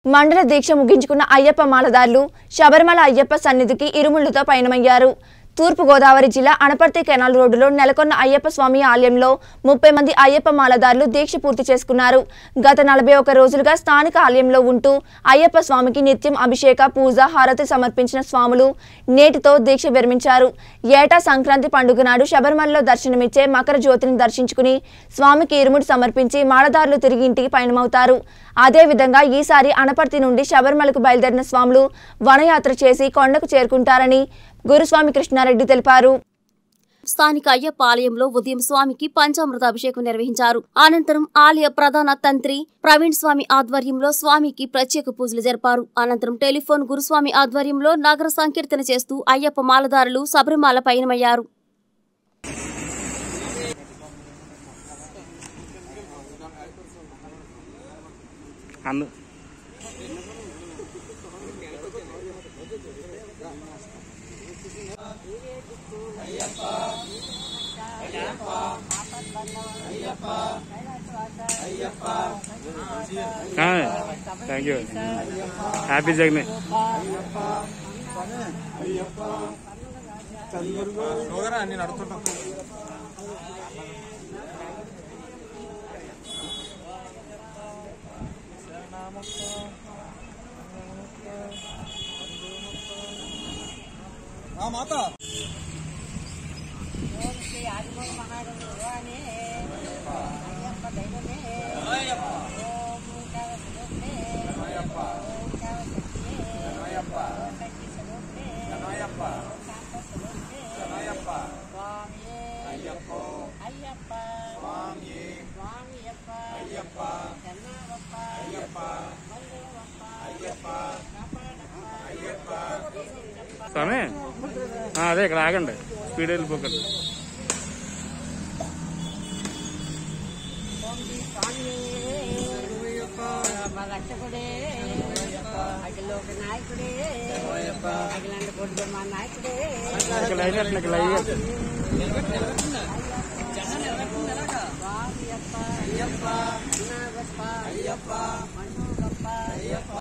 మండల దీక్ష ముగించుకున్న అయ్యప్ప మాలదారులు శబరిమల అయ్యప్ప సన్నిధికి ఇరుముళ్లతో పయనమయ్యారు తూర్పుగోదావరి జిల్లా అనపర్తి కెనాల్ రోడ్డులో నెలకొన్న అయ్యప్ప స్వామి ఆలయంలో ముప్పై మంది అయ్యప్ప మాలదారులు దీక్ష పూర్తి చేసుకున్నారు గత నలభై ఒక్క రోజులుగా స్థానిక ఆలయంలో ఉంటూ అయ్యప్ప స్వామికి నిత్యం అభిషేక పూజ హారతి సమర్పించిన స్వాములు నేటితో దీక్ష విరమించారు ఏటా సంక్రాంతి పండుగ నాడు శబరిమలలో దర్శనమిచ్చే మకర జ్యోతిని దర్శించుకుని స్వామికి ఇరుముడి సమర్పించి మాలదారులు తిరిగి ఇంటికి పయనమవుతారు అదేవిధంగా ఈసారి అనపర్తి నుండి శబరిమలకు బయలుదేరిన స్వాములు వనయాత్ర చేసి కొండకు చేరుకుంటారని గురుస్వామి కృష్ణారెడ్డి తెలిపారు స్థానిక అయ్యప్ప ఆలయంలో ఉదయం స్వామికి పంచామృత అభిషేకం నిర్వహించారు అనంతరం ఆలయ ప్రధాన తంత్రి ప్రవీణ్ స్వామి ఆధ్వర్యంలో స్వామికి ప్రత్యేక పూజలు జరిపారు అనంతరం టెలిఫోన్ గురుస్వామి ఆధ్వర్యంలో నగర సంకీర్తన చేస్తూ అయ్యప్ప మాలదారులు శబరిమాల పయనమయ్యారు అందు థ్యాంక్ యూ హ్యాపీ జర్నీ స్వామి ఆ, అదే ఇక్కడ ఆగండి స్పీడ్ వెళ్ళిపోకండి రక్షకుడే అఖిలోక నాయకుడే అఖిలాండ కొడుకు మా నాయకుడే ఇక్కడ లైవ్ పెట్టండి, ఇక్కడ లైవ్ పెట్టండి. స్వామి అప్ప అయ్యప్ప అయ్యప్ప అయ్యప్ప